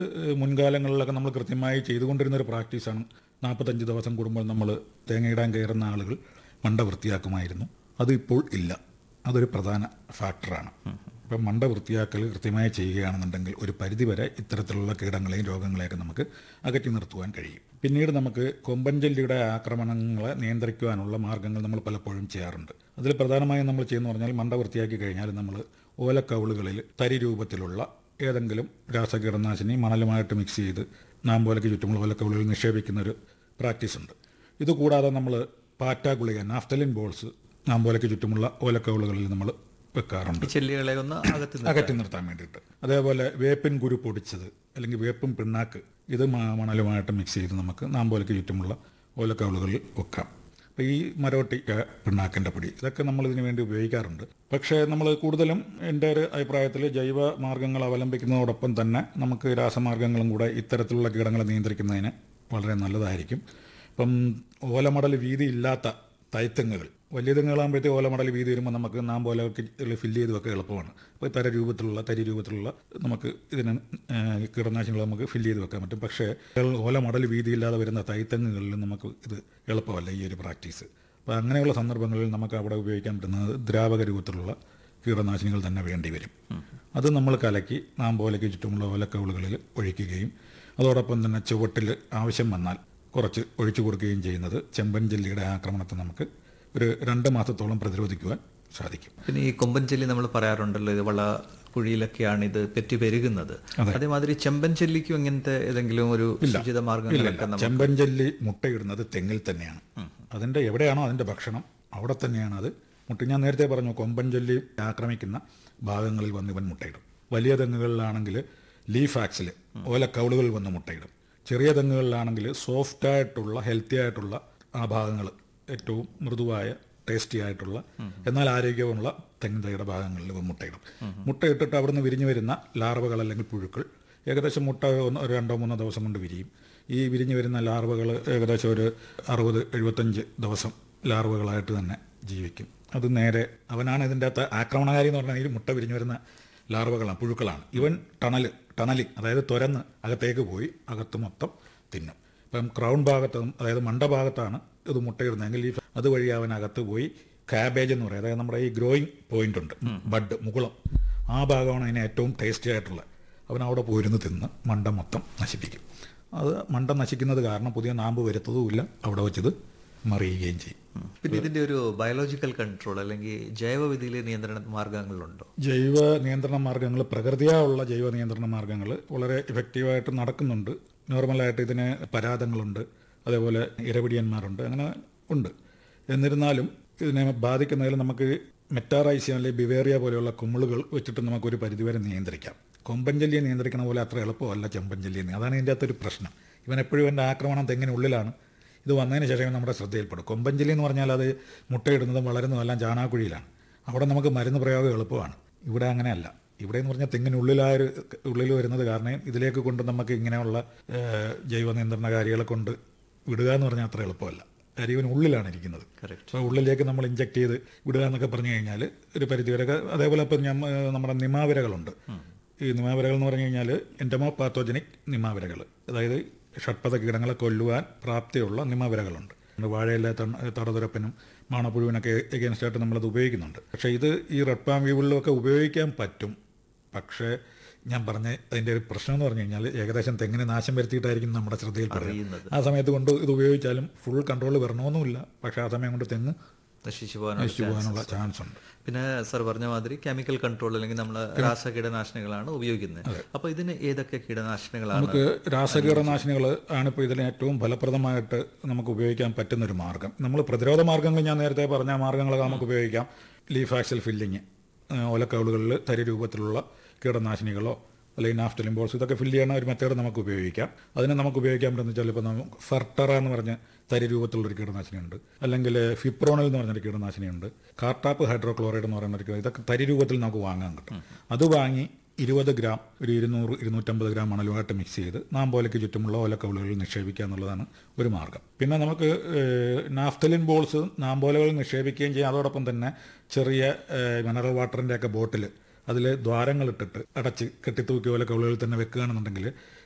ഏഹ് മുൻകാലങ്ങളിലൊക്കെ നമ്മൾ കൃത്യമായി ചെയ്തുകൊണ്ടിരുന്ന ഒരു പ്രാക്ടീസാണ് നാൽപ്പത്തഞ്ച് ദിവസം കൂടുമ്പോൾ നമ്മൾ തേങ്ങയിടാൻ കയറുന്ന ആളുകൾ മണ്ട വൃത്തിയാക്കുമായിരുന്നു അത് ഇപ്പോൾ ഇല്ല അതൊരു പ്രധാന ഫാക്ടറാണ് ഇപ്പം മണ്ട വൃത്തിയാക്കൽ കൃത്യമായി ചെയ്യുകയാണെന്നുണ്ടെങ്കിൽ ഒരു പരിധിവരെ ഇത്തരത്തിലുള്ള കീടങ്ങളെയും രോഗങ്ങളെയൊക്കെ നമുക്ക് അകറ്റി നിർത്തുവാൻ കഴിയും പിന്നീട് നമുക്ക് കൊമ്പൻചെല്ലിയുടെ ആക്രമണങ്ങളെ നിയന്ത്രിക്കുവാനുള്ള മാർഗ്ഗങ്ങൾ നമ്മൾ പലപ്പോഴും ചെയ്യാറുണ്ട് അതിൽ പ്രധാനമായും നമ്മൾ ചെയ്യുന്ന പറഞ്ഞാൽ മണ്ട വൃത്തിയാക്കി കഴിഞ്ഞാൽ നമ്മൾ ഓലക്കവിളുകളിൽ തരി രൂപത്തിലുള്ള ഏതെങ്കിലും രാസകീടനാശിനി മണലുമായിട്ട് മിക്സ് ചെയ്ത് നാമ്പോലയ്ക്ക് ചുറ്റുമുള്ള ഓലക്കവിളുകളിൽ നിക്ഷേപിക്കുന്ന ഒരു പ്രാക്ടീസ് ഉണ്ട് ഇതുകൂടാതെ നമ്മൾ പാറ്റ ഗുളിക നാഫ്തലിൻ ബോൾസ് നാമ്പോലയ്ക്ക് ചുറ്റുമുള്ള ഓലക്കവിളുകളിൽ നമ്മൾ വെക്കാറുണ്ട് ഈ ചെല്ലികളെ ഒന്ന് അകത്ത് നിർത്താൻ. അകറ്റി നിർത്താൻ വേണ്ടിയിട്ട് അതേപോലെ വേപ്പിൻ കുരു പൊടിച്ചത് അല്ലെങ്കിൽ വേപ്പിൻ പിണ്ണാക്ക് ഇത് മ- മണലുമായിട്ട് മിക്സ് ചെയ്ത് നമുക്ക് നാമ്പോലയ്ക്ക് ചുറ്റുമുള്ള ഓലക്കവിളുകളിൽ വെക്കാം അപ്പോൾ ഈ മരോട്ടിക്ക പിണ്ണാക്കിൻ്റെ പൊടി ഇതൊക്കെ നമ്മൾ ഇതിനു വേണ്ടി ഉപയോഗിക്കാറുണ്ട് പക്ഷേ നമ്മൾ കൂടുതലും എൻ്റെ ഒരു അഭിപ്രായത്തിൽ ജൈവ മാർഗ്ഗങ്ങൾ അവലംബിക്കുന്നതോടൊപ്പം തന്നെ നമുക്ക് രാസമാർഗ്ഗങ്ങളും കൂടെ ഇത്തരത്തിലുള്ള കീടങ്ങളെ നിയന്ത്രിക്കുന്നതിന് വളരെ നല്ലതായിരിക്കും ഇപ്പം ഓലമടൽ വീതി ഇല്ലാത്ത തൈത്തെങ്ങുകൾ വലിയ തെങ്ങുകളാകുമ്പോഴത്തേക്ക് ഓലമടൽ വീതി വരുമ്പോൾ നമുക്ക് നാം പോലെ ഫില്ല് ചെയ്ത് വെക്കാൻ എളുപ്പമാണ് അപ്പോൾ തര രൂപത്തിലുള്ള തരി രൂപത്തിലുള്ള നമുക്ക് ഇതിന് ഏഹ്, കീടനാശിനികൾ നമുക്ക് ഫില്ല് ചെയ്ത് വെക്കാൻ പറ്റും പക്ഷേ ഓലമടൽ വീതിയില്ലാതെ വരുന്ന തൈത്തെങ്ങുകളിൽ നമുക്ക് ഇത് എളുപ്പമല്ല ഈ ഒരു പ്രാക്ടീസ് അപ്പോൾ അങ്ങനെയുള്ള സന്ദർഭങ്ങളിൽ നമുക്ക് അവിടെ ഉപയോഗിക്കാൻ പറ്റുന്നത് ദ്രാവക രൂപത്തിലുള്ള കീടനാശിനികൾ തന്നെ വേണ്ടി വരും അത് നമ്മൾ കലക്കി നാം പോലയ്ക്ക് ചുറ്റുമുള്ള ഓലക്കവിളുകളിൽ ഒഴിക്കുകയും അതോടൊപ്പം തന്നെ ചുവട്ടിൽ ആവശ്യം വന്നാൽ കുറച്ച് ഒഴിച്ചു കൊടുക്കുകയും ചെയ്യുന്നത് ചെമ്പൻ ജെല്ലിയുടെ ആക്രമണത്തെ നമുക്ക് ഒരു രണ്ട് മാസത്തോളം പ്രതിരോധിക്കുവാൻ സാധിക്കും പിന്നെ ഈ കൊമ്പൻ ചെല്ലി നമ്മൾ പറയാറുണ്ടല്ലോ ഇത് വള കുഴിയിലൊക്കെയാണ് ഇത് പെറ്റി പെരുകുന്നത് അതേമാതിരി ചെമ്പൻ ചെല്ലിക്കും ഇങ്ങനത്തെ ഏതെങ്കിലും ഒരു ഉചിത മാർഗങ്ങളൊക്കെ ഇല്ല ചെമ്പൻ ജെല്ലി മുട്ടയിടുന്നത് തെങ്ങിൽ തന്നെയാണ് അതിൻ്റെ എവിടെയാണോ അതിൻ്റെ ഭക്ഷണം അവിടെ തന്നെയാണ് അത് മുട്ട ഞാൻ നേരത്തെ പറഞ്ഞു കൊമ്പൻ ജെല്ലി ആക്രമിക്കുന്ന ഭാഗങ്ങളിൽ വന്ന് ഇവൻ മുട്ടയിടും വലിയ തെങ്ങുകളിലാണെങ്കിൽ ലീഫ് ആക്സിൽ ഓല കൗളുകൾ വന്ന് മുട്ടയിടും ചെറിയ തെങ്ങുകളിലാണെങ്കിൽ സോഫ്റ്റ് ആയിട്ടുള്ള ഹെൽത്തി ആയിട്ടുള്ള ആ ഭാഗങ്ങൾ ഏറ്റവും മൃദുവായ ടേസ്റ്റി ആയിട്ടുള്ള എന്നാൽ ആരോഗ്യമുള്ള തെങ്ങിൻ തൈയുടെ ഭാഗങ്ങളിൽ ഇവ മുട്ടയിടും മുട്ടയിട്ടിട്ട് അവിടുന്ന് വിരിഞ്ഞു വരുന്ന ലാർവകൾ അല്ലെങ്കിൽ പുഴുക്കൾ ഏകദേശം മുട്ട ഒന്ന് ഒരു രണ്ടോ മൂന്നോ ദിവസം കൊണ്ട് വിരിയും ഈ വിരിഞ്ഞു വരുന്ന ലാർവകൾ ഏകദേശം ഒരു അറുപത് എഴുപത്തഞ്ച് ദിവസം ലാർവകളായിട്ട് തന്നെ ജീവിക്കും അത് നേരെ അവനാണ് ഇതിൻ്റെ അകത്ത് ആക്രമണകാരി എന്ന് പറഞ്ഞാൽ ഈ മുട്ട വിരിഞ്ഞു വരുന്ന ലാർവകളാണ് പുഴുക്കളാണ് ഇവൻ ടണൽ ടണലിങ് അതായത് തുരന്ന് അകത്തേക്ക് പോയി അകത്ത് മൊത്തം തിന്നും ഇപ്പം ക്രൗൺ ഭാഗത്തും അതായത് മണ്ട ഭാഗത്താണ് ഇത് മുട്ടയിടുന്നതെങ്കിൽ ഈ അതുവഴി അവൻ അകത്ത് പോയി കാബേജ് എന്ന് പറയും അതായത് നമ്മുടെ ഈ ഗ്രോയിങ് പോയിന്റ് ഉണ്ട് ബഡ് മുകുളം ആ ഭാഗമാണ് അതിന് ഏറ്റവും ടേസ്റ്റി ആയിട്ടുള്ളത് അവൻ അവിടെ പോയിരുന്ന് തിന്ന് മണ്ട മൊത്തം നശിപ്പിക്കും അത് മണ്ട നശിക്കുന്നത് കാരണം പുതിയ നാമ്പ് വരുത്തതുമില്ല അവിടെ വെച്ചത് മറിയുകയും ചെയ്യും പിന്നെ ഇതിന്റെ ഒരു ബയോളജിക്കൽ കൺട്രോൾ അല്ലെങ്കിൽ ജൈവവിധിയിലെ നിയന്ത്രണ മാർഗങ്ങളുണ്ടോ ജൈവ നിയന്ത്രണ മാർഗ്ഗങ്ങൾ പ്രകൃതിയാ ഉള്ള ജൈവ നിയന്ത്രണ മാർഗ്ഗങ്ങൾ വളരെ ഇഫക്റ്റീവായിട്ട് നടക്കുന്നുണ്ട് നോർമലായിട്ട് ഇതിന് പരാതങ്ങളുണ്ട് അതേപോലെ ഇരപിടിയന്മാരുണ്ട് അങ്ങനെ ഉണ്ട് എന്നിരുന്നാലും ഇതിനെ ബാധിക്കുന്നതിൽ നമുക്ക് മെറ്റാറൈസിയം അല്ലെങ്കിൽ ബിവേറിയ പോലെയുള്ള കുമിളുകൾ വെച്ചിട്ട് നമുക്കൊരു പരിധിവരെ നിയന്ത്രിക്കാം കൊമ്പൻജല്ലിയെ നിയന്ത്രിക്കുന്ന പോലെ അത്ര എളുപ്പമല്ല ചെമ്പൻജല്ലിയെ നിയ- അതാണ് ഇതിൻ്റെ അകത്തൊരു പ്രശ്നം ഇവൻ എപ്പോഴും എൻ്റെ ആക്രമണം തെങ്ങിനുള്ളിലാണ് ഇത് വന്നതിന് ശേഷം നമ്മുടെ ശ്രദ്ധയിൽപ്പെടും കൊമ്പൻജല്ലി എന്ന് പറഞ്ഞാൽ അത് മുട്ടയിടുന്നതും വളരുന്നതും എല്ലാം ചാണാക്കുഴിയിലാണ് അവിടെ നമുക്ക് മരുന്ന് പ്രയോഗം എളുപ്പമാണ് ഇവിടെ അങ്ങനെയല്ല ഇവിടെ എന്ന് പറഞ്ഞാൽ തെങ്ങിനുള്ളിലായ ഒരു ഉള്ളിൽ വരുന്നത് കാരണം ഇതിലേക്ക് കൊണ്ട് നമുക്ക് ഇങ്ങനെയുള്ള ഏഹ്, ജൈവ നിയന്ത്രണകാരികളെ കൊണ്ട് വിടുക എന്ന് പറഞ്ഞാൽ അത്ര എളുപ്പമല്ല കാര്യം ഇവൻ ഉള്ളിലാണ് ഇരിക്കുന്നത് Correct. അപ്പോൾ ഉള്ളിലേക്ക് നമ്മൾ ഇഞ്ചെക്ട് ചെയ്ത് വിടുക എന്നൊക്കെ പറഞ്ഞു കഴിഞ്ഞാൽ ഒരു പരിധിവരെ അതേപോലെ ഇപ്പം ഞാൻ ഏഹ്, നമ്മുടെ നിമാവിരകളുണ്ട് ഈ നിമാവിരകൾ എന്ന് പറഞ്ഞു കഴിഞ്ഞാൽ എൻറ്റമോ പാത്തോജനിക് നിമാവിരകൾ അതായത് ഷഡ്പഥ കീടങ്ങളെ കൊല്ലുവാൻ പ്രാപ്തിയുള്ള നിമാവിരകളുണ്ട് വാഴയിലെ തടതുരപ്പിനും മാണപ്പുഴുവിനൊക്കെ എഗൻസ്റ്റ് ആയിട്ട് നമ്മളത് ഉപയോഗിക്കുന്നുണ്ട് പക്ഷേ ഇത് ഈ റെഡ് പാം വീവുകളിലൊക്കെ ഉപയോഗിക്കാൻ പറ്റും പക്ഷേ ഞാൻ പറഞ്ഞ അതിൻ്റെ ഒരു പ്രശ്നം എന്ന് പറഞ്ഞു കഴിഞ്ഞാൽ ഏകദേശം തെങ്ങിന് നാശം വരുത്തിയിട്ടായിരിക്കും നമ്മുടെ ശ്രദ്ധയിൽപ്പെടുന്നത് ആ സമയത്ത് കൊണ്ട് ഇത് ഉപയോഗിച്ചാലും ഫുൾ കൺട്രോൾ വരണമെന്നുമില്ല പക്ഷേ ആ സമയം കൊണ്ട് തെങ്ങ് നശിച്ചു പോകാനുള്ള നശിച്ചു പോകാനുള്ള ചാൻസ് ഉണ്ട് പിന്നെ സർ പറഞ്ഞ മാതിരി കെമിക്കൽ കൺട്രോൾ അല്ലെങ്കിൽ നമ്മൾ രാസ കീടനാശിനികളാണ് ഉപയോഗിക്കുന്നത് അപ്പൊ ഇതിന് ഏതൊക്കെ കീടനാശിനികളാണ് നമുക്ക് രാസകീടനാശിനികൾ ആണ് ഇപ്പോൾ ഇതിന് ഏറ്റവും ഫലപ്രദമായിട്ട് നമുക്ക് ഉപയോഗിക്കാൻ പറ്റുന്ന ഒരു മാർഗ്ഗം നമ്മൾ പ്രതിരോധ മാർഗ്ഗങ്ങൾ ഞാൻ നേരത്തെ പറഞ്ഞ മാർഗ്ഗങ്ങളൊക്കെ നമുക്ക് ഉപയോഗിക്കാം ലീഫാക്സൽ ഫില്ലിങ് ഓലക്കൗളുകളിൽ തരി രൂപത്തിലുള്ള കീടനാശിനികളോ അല്ലെങ്കിൽ നാഫ്റ്റലിൻ ബോൾസ് ഇതൊക്കെ ഫില്ല് ചെയ്യുന്ന ഒരു മെത്തേഡ് നമുക്ക് ഉപയോഗിക്കാം അതിനെ നമുക്ക് ഉപയോഗിക്കാൻ പറ്റുന്ന വെച്ചാൽ ഇപ്പോൾ നമുക്ക് ഫർട്ടറ എന്ന് പറഞ്ഞ തരി രൂപത്തിലുള്ളൊരു കീടനാശിനിയുണ്ട് അല്ലെങ്കിൽ ഫിപ്രോണിൽ എന്ന് പറഞ്ഞൊരു കീടനാശിനിയുണ്ട് കാർട്ടാപ്പ് ഹൈഡ്രോക്ലോറൈഡ് എന്ന് പറയുന്ന ഒരു കീട- ഇതൊക്കെ തരി രൂപത്തിൽ നമുക്ക് വാങ്ങാൻ കിട്ടും അത് വാങ്ങി ഇരുപത് ഗ്രാം ഒരു ഇരുന്നൂറ് ഇരുന്നൂറ്റമ്പത് ഗ്രാം മണലുമായിട്ട് മിക്സ് ചെയ്ത് നാമ്പോലയ്ക്ക് ചുറ്റുമുള്ള ഓലക്കവിളുകളിൽ നിക്ഷേപിക്കുക എന്നുള്ളതാണ് ഒരു മാർഗ്ഗം പിന്നെ നമുക്ക് ഏഹ്, നാഫ്തലിൻ ബോൾസ് നാമ്പോലകളിൽ നിക്ഷേപിക്കുകയും ചെയ്യാം അതോടൊപ്പം തന്നെ ചെറിയ ഏഹ്, മിനറൽ വാട്ടറിൻ്റെ ഒക്കെ ബോട്ടിൽ അതിൽ ദ്വാരങ്ങളിട്ടിട്ട് അടച്ച് കെട്ടിത്തൂക്കി ഓലക്കവിളുകളിൽ തന്നെ വെക്കുകയാണെന്നുണ്ടെങ്കിൽ